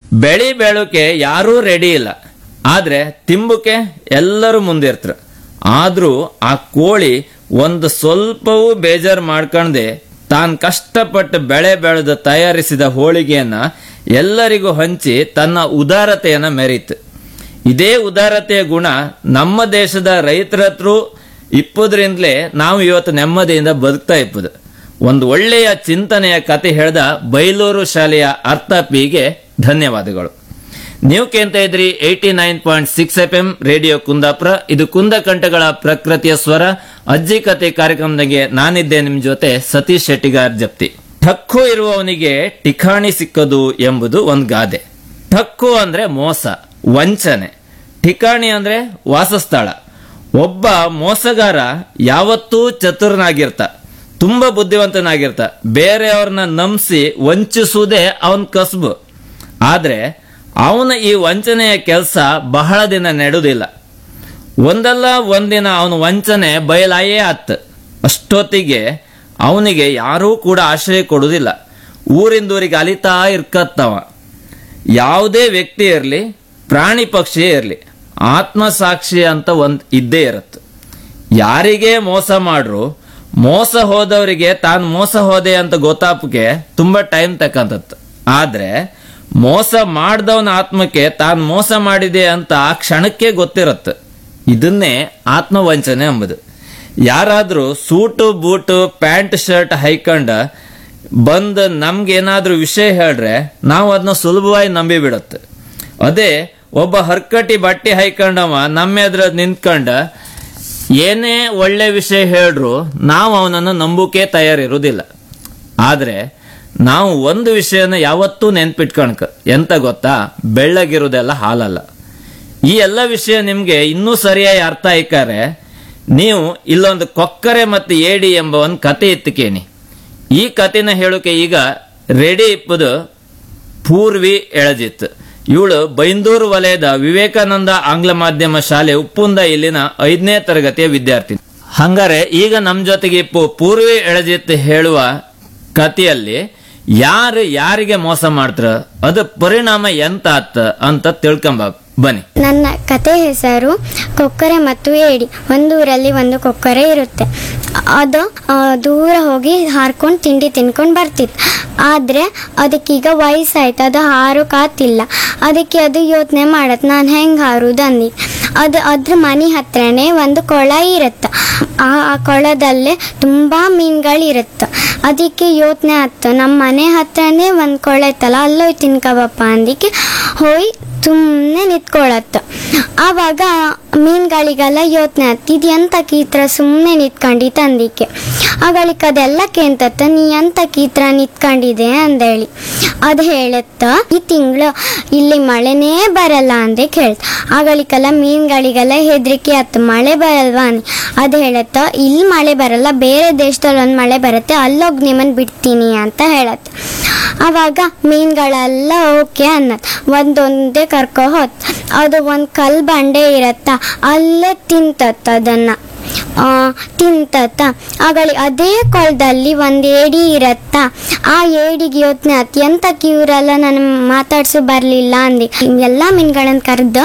ಬೆಳಿ ಬೆಳಕೆ ಯಾರೂ ರೆಡಿ ಇಲ್ಲ ಆದ್ರೆ ತಿಂಬುಕೆ ಎಲ್ಲರೂ ಮುಂದಿರ್ತಾರೆ ಆದ್ರೂ ಆ ಕೋಳಿ ಒಂದು ಸ್ವಲ್ಪವೂ ಬೇಜಾರು ಮಾಡ್ಕಂಡೆ ತಾನ್ ಕಷ್ಟಪಟ್ಟು ಬೆಳೆ ಬೆಳೆದು ತಯಾರಿಸಿದ ಹೋಳಿಗೆಯನ್ನ ಎಲ್ಲರಿಗೂ ಹಂಚಿ ತನ್ನ ಉದಾರತೆಯನ್ನ ಮೆರೀತು ಇದೇ ಉದಾರತೆಯ ಗುಣ ನಮ್ಮ ದೇಶದ ರೈತರ ಹತ್ರ ಇಪ್ಪುದ್ರಿಂದಲೇ ನಾವು ಇವತ್ತು ನೆಮ್ಮದಿಯಿಂದ ಬದುಕ್ತಾ ಇಪ್ಪದು ಒಂದು ಒಳ್ಳೆಯ ಚಿಂತನೆಯ ಕತೆ ಹೇಳ್ದ ಬೈಲೂರು ಶಾಲೆಯ ಅರ್ಥ ಪಿಗೆ ಧನ್ಯವಾದಗಳು ನೀವು ಕೇಳ್ತಾ ಇದ್ರಿ eighty nine point six F M radio Kundapura ಇದು ಕುಂದಕಂಠಗಳ ಪ್ರಕೃತಿಯ ಸ್ವರ ಅಜ್ಜಿ ಕತೆ ಕಾರ್ಯಕ್ರಮದಾಗೆ ನಾನಿದ್ದೆ ನಿಮ್ ಜೊತೆ ಸತೀಶ್ ಶೆಟ್ಟಿಗಾರ್ ಜಪ್ತಿ ಠಕ್ಕು ಇರುವವನಿಗೆ ಠಿಕಾಣಿ ಸಿಕ್ಕದು ಎಂಬುದು ಒಂದು ಗಾದೆ ಠಕ್ಕು ಅಂದ್ರೆ ಮೋಸ ವಂಚನೆ ಠಿಕಾಣಿ ಅಂದ್ರೆ ವಾಸಸ್ಥಳ ಒಬ್ಬ ಮೋಸಗಾರ ಯಾವತ್ತೂ ಚತುರನಾಗಿರ್ತ ತುಂಬಾ ಬುದ್ಧಿವಂತನಾಗಿರ್ತ ಬೇರೆಯವ್ರನ್ನ ನಂಬಿಸಿ ವಂಚಿಸುವುದೇ ಅವನ್ ಕಸ್ಬು ಆದ್ರೆ ಅವನ ಈ ವಂಚನೆಯ ಕೆಲಸ ಬಹಳ ದಿನ ನೆಡುವುದಿಲ್ಲ ಒಂದಲ್ಲ ಒಂದಿನ ಅವನ ವಂಚನೆ ಬಯಲಾಯೇ ಆತ್ ಅಷ್ಟೊತ್ತಿಗೆ ಅವನಿಗೆ ಯಾರೂ ಕೂಡ ಆಶ್ರಯ ಕೊಡುವುದಿಲ್ಲ ಊರಿಂದೂರಿಗೆ ಅಲಿತಾ ಇರ್ಕತ್ತವ ಯಾವುದೇ ವ್ಯಕ್ತಿ ಇರಲಿ ಪ್ರಾಣಿ ಪಕ್ಷಿ ಇರಲಿ ಆತ್ಮಸಾಕ್ಷಿ ಅಂತ ಒಂದ್ ಇದ್ದೇ ಇರತ್ತೆ ಯಾರಿಗೆ ಮೋಸ ಮಾಡ್ರು ಮೋಸ ಹೋದವರಿಗೆ ತಾನು ಮೋಸ ಹೋದೆ ಅಂತ ಗೊತ್ತಾಪಕ್ಕೆ ತುಂಬಾ ಟೈಮ್ ತಕ್ಕಂತತ್ತು ಆದ್ರೆ ಮೋಸ ಮಾಡ್ದವನ ಆತ್ಮಕ್ಕೆ ತಾನು ಮೋಸ ಮಾಡಿದೆ ಅಂತ ಆ ಕ್ಷಣಕ್ಕೆ ಗೊತ್ತಿರತ್ತೆ ಇದನ್ನೇ ಆತ್ಮವಂಚನೆ ಎಂಬುದು ಯಾರಾದ್ರೂ ಸೂಟು ಬೂಟು ಪ್ಯಾಂಟ್ ಶರ್ಟ್ ಹೈಕೊಂಡ ಬಂದ್ ನಮ್ಗೇನಾದ್ರೂ ವಿಷಯ ಹೇಳ್ರೆ ನಾವು ಅದನ್ನ ಸುಲಭವಾಗಿ ನಂಬಿ ಬಿಡತ್ತೆ ಅದೇ ಒಬ್ಬ ಹರ್ಕಟಿ ಬಟ್ಟೆ ಹೈಕೊಂಡವ ನಮ್ಮ ಎದುರ ನಿಂತ್ಕೊಂಡ ಏನೇ ಒಳ್ಳೆ ವಿಷಯ ಹೇಳ್ರು ನಾವು ಅವನನ್ನು ನಂಬುಕೆ ತಯಾರಿರುವುದಿಲ್ಲ ಆದ್ರೆ ನಾವು ಒಂದು ವಿಷಯನ ಯಾವತ್ತೂ ನೆನ್ಪಿಟ್ಕಣಕ ಎಂತ ಗೊತ್ತಾ ಬೆಳ್ಳಗಿರುವುದೆಲ್ಲ ಹಾಲಲ್ಲ ಈ ಎಲ್ಲ ವಿಷಯ ನಿಮ್ಗೆ ಇನ್ನೂ ಸರಿಯಾಗಿ ಅರ್ಥ ಆಯ್ಕಾರೆ ನೀವು ಇಲ್ಲೊಂದು ಕೊಕ್ಕರೆ ಮತ್ತು ಏಡಿ ಎಂಬ ಒಂದು ಕತೆ ಎತ್ತಿಕೇನಿ ಈ ಕತೆನ ಹೇಳೋಕೆ ಈಗ ರೆಡಿ ಇಪ್ಪದು ಪೂರ್ವಿ ಎಳಜಿತ್ ಇವಳು ಬೈಂದೂರು ವಲಯದ ವಿವೇಕಾನಂದ ಆಂಗ್ಲ ಮಾಧ್ಯಮ ಶಾಲೆ ಉಪ್ಪುಂದ ಇಲ್ಲಿನ ಐದನೇ ತರಗತಿಯ ವಿದ್ಯಾರ್ಥಿ ಹಂಗಾರೆ ಈಗ ನಮ್ ಜೊತೆಗೆ ಇಪ್ಪು ಪೂರ್ವಿ ಎಳಜಿತ್ ಹೇಳುವ ಕಥೆಯಲ್ಲಿ ಯಾರು ಯಾರಿಗೆ ಮೋಸ ಮಾಡ್ತಾರ ಅದು ಪರಿಣಾಮ ಎಂತ ಆತ ಅಂತ ತಿಳ್ಕೊಂಬ ಬನ್ನಿ ನನ್ನ ಕತೆ ಹೆಸರು ಕೊಕ್ಕರೆ ಮತ್ತು ಏಡಿ ಒಂದೂರಲ್ಲಿ ಒಂದು ಕೊಕ್ಕರೆ ಇರುತ್ತೆ ಅದು ಆ, ದೂರ ಹೋಗಿ ಹಾರ್ಕೊಂಡು ತಿಂಡಿ ತಿನ್ಕೊಂಡು ಬರ್ತಿತ್ತು ಆದರೆ ಅದಕ್ಕೀಗ ವಯಸ್ಸಾಯ್ತು ಅದು ಹಾರೋಕಾತಿಲ್ಲ ಅದಕ್ಕೆ ಅದು ಯೋಚನೆ ಮಾಡತ್ತೆ ನಾನು ಹೆಂಗೆ ಹಾರುದು ಅಂದು ಅದು ಅದ್ರ ಮನೆ ಹತ್ರನೇ ಒಂದು ಕೊಳ ಇರುತ್ತೆ ಆ ಆ ಕೊಳದಲ್ಲೇ ತುಂಬ ಮೀನುಗಳಿರುತ್ತೆ ಅದಕ್ಕೆ ಯೋಚನೆ ಆಯ್ತು ನಮ್ಮ ಮನೆ ಹತ್ರನೇ ಒಂದು ಕೊಳ ಇತ್ತಲ್ಲ ಅಲ್ಲೋಯ್ ತಿನ್ಕಬಪ್ಪ ಅಂದಿಕ್ಕೆ ಹೋಯ್ ಸುಮ್ಮನೆ ನಿಂತ್ಕೊಳತ್ತ ಆವಾಗ ಮೀನುಗಳಿಗೆಲ್ಲ ಯೋಚನೆ ಆಯ್ತು ಇದು ಎಂತಕ್ಕೆ ಈ ಥರ ಸುಮ್ಮನೆ ನಿಂತ್ಕೊಂಡಿತ್ತು ಅಂದಿಕ್ಕೆ ಆಗಳಿಕ ಅದೆಲ್ಲ ಕೇಂತತ್ತ ನೀ ಎಂತಕ್ಕೆ ಈ ಥರ ನಿಂತ್ಕೊಂಡಿದೆ ಅಂದೇಳಿ ಅದು ಹೇಳತ್ತ ಈ ತಿಂಗಳು ಇಲ್ಲಿ ಮಳೆನೇ ಬರಲ್ಲ ಅಂದೆ ಕೇಳ್ತ ಆಗಳಿಗೆಲ್ಲ ಮೀನುಗಳಿಗೆಲ್ಲ ಹೆದರಿಕೆ ಆಯ್ತು ಮಳೆ ಬರಲ್ವಾ ಅನಿ ಅದು ಹೇಳತ್ತ ಇಲ್ಲಿ ಮಳೆ ಬರಲ್ಲ ಬೇರೆ ದೇಶದಲ್ಲಿ ಒಂದು ಮಳೆ ಬರುತ್ತೆ ಅಲ್ಲೋಗಿ ನಿಮ್ಮನ್ನು ಬಿಡ್ತೀನಿ ಅಂತ ಹೇಳತ್ತ ಆವಾಗ ಮೀನುಗಳೆಲ್ಲ ಓಕೆ ಅನ್ನತ್ ಒಂದೊಂದೇ ಕರ್ಕೊ ಹೋತ್ ಅದು ಒಂದು ಕಲ್ ಬಂಡೆ ಇರತ್ತ ಅಲ್ಲೇ ತಿಂತತ್ತ ಅದನ್ನ ಆ, ತಿಂತತ್ತ ಆಗಲಿ ಅದೇ ಕೊಳದಲ್ಲಿ ಒಂದು ಏಡಿ ಇರತ್ತ ಆ ಏಡಿಗೆ ಯೋಚನೆ ಆತ್ ಎಂತಕ್ಕೆ ಇವರೆಲ್ಲ ನನ್ನ ಮಾತಾಡ್ಸು ಬರಲಿಲ್ಲ ಅಂದು ಎಲ್ಲ ಮೀನುಗಳನ್ನ ಕರೆದು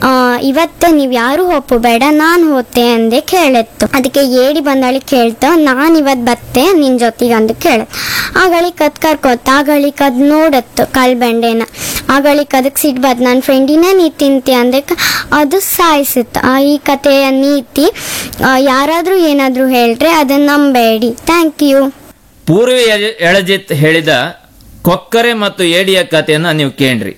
ಇವತ್ತು ನೀವು ಯಾರು ಹೋಪು ಬೇಡ ನಾನು ಹೋತೆ ಅಂದೆ ಕೇಳತ್ತು ಅದಕ್ಕೆ ಏಡಿ ಬಂದಳಿ ಕೇಳ್ತ ನಾನು ಇವತ್ತು ಬತ್ತೆ ನಿನ್ನ ಜೊತೆಗೆ ಅಂದು ಕೇಳತ್ ಆಗಳಿಕ್ ಕದ್ ಕರ್ಕೋತ ಆಗಳಿಕ್ ಅದ್ ನೋಡತ್ತು ಕಲ್ಬಂಡೆನ ಆಗಳಿಕ್ ಅದಕ್ಕೆ ಸಿಟ್ಟು ಬದ್ ನನ್ನ ಫ್ರೆಂಡಿನೇ ನೀ ತಿಂತಿ ಅಂದಕ್ಕೆ ಅದು ಸಾಯಿಸುತ್ತೆ ಆ, ಈ ಕಥೆಯ ನೀತಿ ಆ, ಯಾರಾದ್ರೂ ಏನಾದ್ರೂ ಹೇಳ್ರೆ ಅದನ್ನ ನಂಬೇಡಿ ಥ್ಯಾಂಕ್ ಯು ಪೂರ್ವಿ ಎಳ- ಎಳಜಿತ್ ಹೇಳಿದ ಕೊಕ್ಕರೆ ಮತ್ತು ಏಡಿಯ ಕಥೆಯನ್ನ ನೀವು ಕೇಳ್ರಿ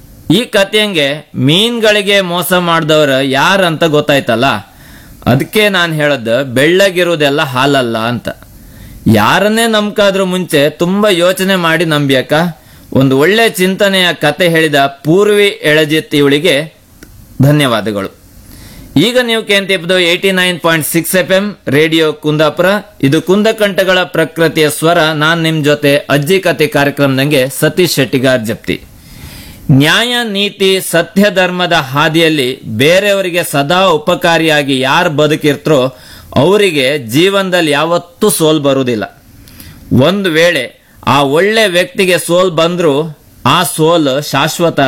ಈ ಕಥೆಯಂಗೆ ಮೀನ್ಗಳಿಗೆ ಮೋಸ ಮಾಡಿದವ್ರ ಯಾರಂತ ಗೊತ್ತಾಯ್ತಲ್ಲ ಅದಕ್ಕೆ ನಾನು ಹೇಳದ್ದು ಬೆಳ್ಳಗಿರುವುದೆಲ್ಲ ಹಾಲಲ್ಲ ಅಂತ ಯಾರನ್ನೇ ನಂಬ್ಕಾದ್ರೂ ಮುಂಚೆ ತುಂಬಾ ಯೋಚನೆ ಮಾಡಿ ನಂಬ್ಯಾಕ ಒಂದು ಒಳ್ಳೆ ಚಿಂತನೆಯ ಕತೆ ಹೇಳಿದ ಪೂರ್ವಿ ಎಳಜಿತ್ ಇವಳಿಗೆ ಧನ್ಯವಾದಗಳು ಈಗ ನೀವು ಕೇಂತಿಪ್ಪದು eighty nine point six F M radio Kundapura ಇದು ಕುಂದಕಂಠಗಳ ಪ್ರಕೃತಿಯ ಸ್ವರ ನಾನ್ ನಿಮ್ ಜೊತೆ ಅಜ್ಜಿ ಕತೆ ಕಾರ್ಯಕ್ರಮದಂಗೆ ಸತೀಶ್ ಶೆಟ್ಟಿಗಾರ್ ಜಪ್ತಿ ನ್ಯಾಯ ನೀತಿ ಸತ್ಯ ಧರ್ಮದ ಹಾದಿಯಲ್ಲಿ ಬೇರೆಯವರಿಗೆ ಸದಾ ಉಪಕಾರಿಯಾಗಿ ಯಾರು ಬದುಕಿರ್ತರೋ ಅವರಿಗೆ ಜೀವನದಲ್ಲಿ ಯಾವತ್ತೂ ಸೋಲ್ ಬರುವುದಿಲ್ಲ ಒಂದು ವೇಳೆ ಆ ಒಳ್ಳೆ ವ್ಯಕ್ತಿಗೆ ಸೋಲ್ ಬಂದ್ರು ಆ ಸೋಲ್ ಶಾಶ್ವತ